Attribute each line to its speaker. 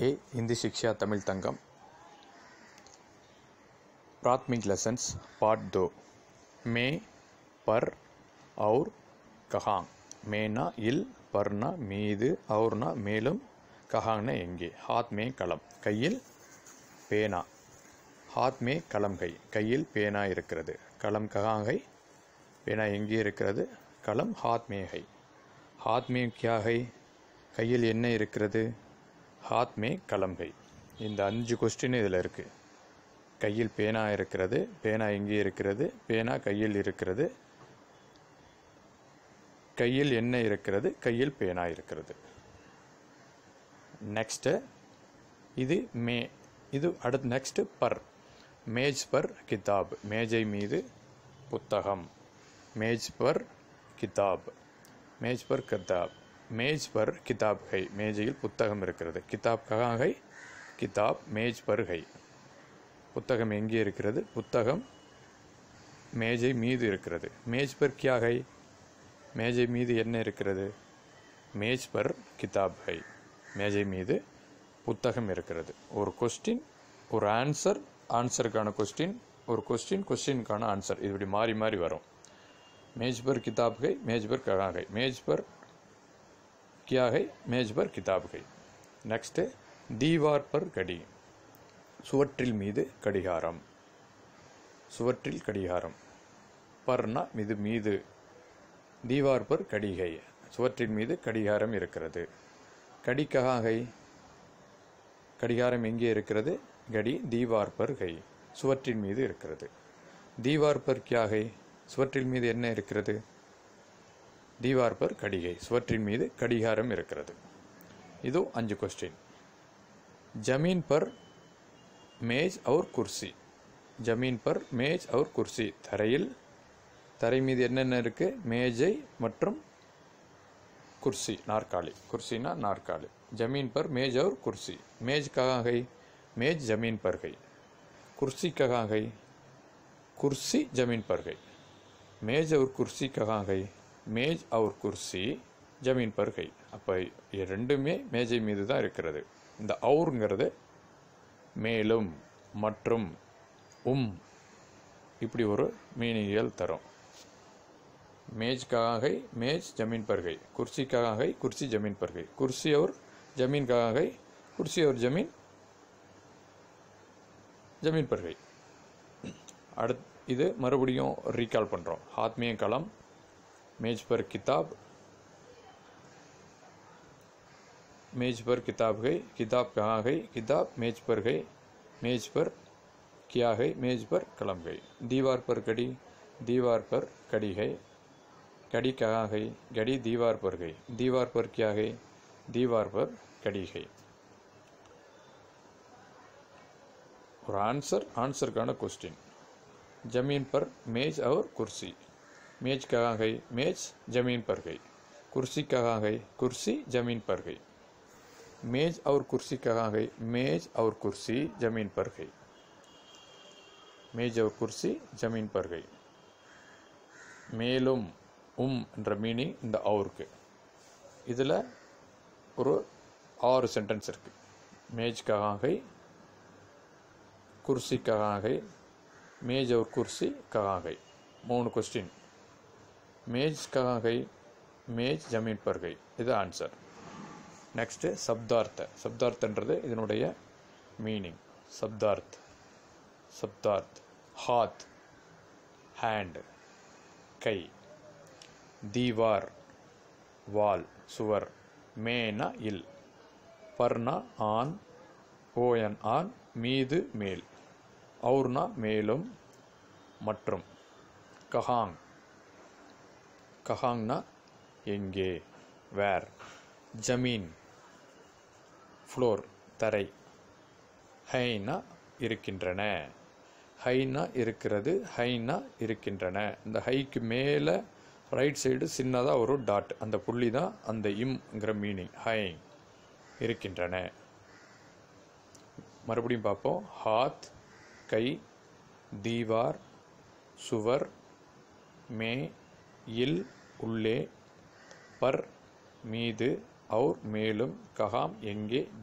Speaker 1: ए हिंदी शिक्षा तमिल तंगम प्राथमिक lessons part दो में पर और कहाँ மேனா இல் பர்னா மீது அவுர்னா மேலும் கஹாங்னா எங்கே ஹாத் மே களம் கையில் பேனா ஹாத் மே களம் கை கையில் பேனா இருக்கிறது களம் கஹாங்கை பேனா எங்கே இருக்கிறது களம் ஹாத் மே ஹை ஹாத் மே கியா ஹை கையில் என்ன இருக்கிறது ஹாத் மே களம் கை இந்த அஞ்சு கொஸ்டின் இதில் இருக்குது கையில் பேனா இருக்கிறது பேனா எங்கே இருக்கிறது பேனா கையில் இருக்கிறது கையில் என்ன இருக்கிறது கையில் பேனா இருக்கிறது நெக்ஸ்ட்டு இது மே இது அடுத்து நெக்ஸ்ட்டு பர் மேஜ் பர் கிதாப் மேஜை மீது புத்தகம் மேஜ் பர் கிதாப் மேஜ் பர் கிதாப் மேஜ் பர் கிதாப் கை மேஜையில் புத்தகம் இருக்கிறது கிதாப் கஹாங் ஹை கிதாப் மேஜ் பர் ஹை புத்தகம் எங்கே இருக்கிறது புத்தகம் மேஜை மீது இருக்கிறது மேஜ் பர் கியா ஹை மேஜை மீது என்ன இருக்கிறது மேஜ் பர் கிதாப் ஹை மேஜை மீது புத்தகம் இருக்கிறது ஒரு கொஸ்டின் ஒரு ஆன்சர் ஆன்சருக்கான கொஸ்டின் ஒரு கொஸ்டின் கொஸ்டினுக்கான ஆன்சர் இது இப்படி மாறி மாறி வரும் மேஜ் பர் கிதாப் ஹை மேஜ் பர் கஹா ஹை மேஜ் பர் கியா ஹை மேஜ் பர் கிதாப் ஹை நெக்ஸ்ட்டு தீவார் பர் கடி சுவற்றில் மீது கடிகாரம் சுவற்றில் கடிகாரம் பர்னா இது மீது தீவார் பர் கடிகை சுவற்றின் மீது கடிகாரம் இருக்கிறது கடி கஹாகை கடிகாரம் எங்கே இருக்கிறது கடி தீவார் பர் கை சுவற்றின் மீது இருக்கிறது தீவார் பர் கியாகை சுவற்றின் மீது என்ன இருக்கிறது தீவார் பர் கடிகை சுவற்றின் மீது கடிகாரம் இருக்கிறது இது அஞ்சு கொஸ்டின் ஜமீன் பர் மேஜ் और குர்சி ஜமீன் பர் மேஜ் और குர்சி தரையில் தரை மீது என்னென்ன இருக்குது மேஜை மற்றும் குர்சி நாற்காலி குர்சினா நாற்காலி ஜமீன் பர் மேஜ் और குர்சி மேஜ் कहाँ गई मेज जमीन पर गई कुर्सी कहाँ गई कुर्सी जमीन पर गई मेज और कुर्सी कहाँ गई मेज और कुर्सी ஜமீன் பர் கை அப்போ ரெண்டுமே மேஜை மீது தான் இருக்கிறது இந்த அவுருங்கிறது மேலும் மற்றும் உம் இப்படி ஒரு மீனிங்கள் தரும் मेज कहाँ गई मेज जमीन पर गई कुर्सी कहाँ गई कुर्सी जमीन पर गई कुर्सी और जमीन कहाँ गई कुर्सी और जमीन जमीन पर गई அடுத் இது மறுபடியும் ரீகால் பண்ணுறோம் ஹாத்மிய கலம் மேஜ் பர் கிதாப் मेज पर किताब गई किताब कहाँ गई किताब मेज पर गई मेज पर क्या है मेज पर कलम गई दीवार पर कड़ी दीवार पर कड़ी है कड़ी कहाँ गई घड़ी दीवार पर गई दीवार पर क्या है दीवार पर कड़ी है और आंसर आंसर का क्वेश्चन जमीन पर मेज और कुर्सी मेज कहाँ गई मेज जमीन पर गई कुर्सी कहाँ गई कुर्सी जमीन पर गई मेज और कुर्सी कहाँ गई मेज और कुर्सी जमीन पर गई मेज और कुर्सी जमीन पर गई மேலும் உம் என்ற மீனிங் இந்த அவுருக்கு இதில் ஒரு ஆறு சென்டென்ஸ் இருக்குது மேஜ் ககாகை குர்சி ககாகை மேஜ் और குர்சி ககாகை மூணு கொஸ்டின் மேஜ் ககாகை மேஜ் ஜமீன் பர் கை இது ஆன்சர் நெக்ஸ்ட்டு சப்தார்த்த சப்தார்த்தன்றது இதனுடைய மீனிங் சப்தார்த் சப்தார்த் ஹாத் ஹேண்ட் கை தீவார் வால் சுவர் மேனா இல் பர்னா ஆன் ஓயன் ஆன் மீது மேல் அவுர்னா மேலும் மற்றும் கஹாங் கஹாங்னா எங்கே வேர் ஜமீன் ஃப்ளோர் தரை ஹைனா இருக்கின்றன ஹைனா இருக்கிறது ஹைனா இருக்கின்றன இந்த ஹைக்கு மேலே ரைட் சைடு சின்னதாக ஒரு டாட் அந்த புள்ளி தான் அந்த இம்ங்கிற மீனிங் ஹை இருக்கின்றன மறுபடியும் பார்ப்போம் ஹாத் கை தீவார் சுவர் மே இல் உள்ளே பர் மீது அவுர் மேலும் கஹாம் எங்கே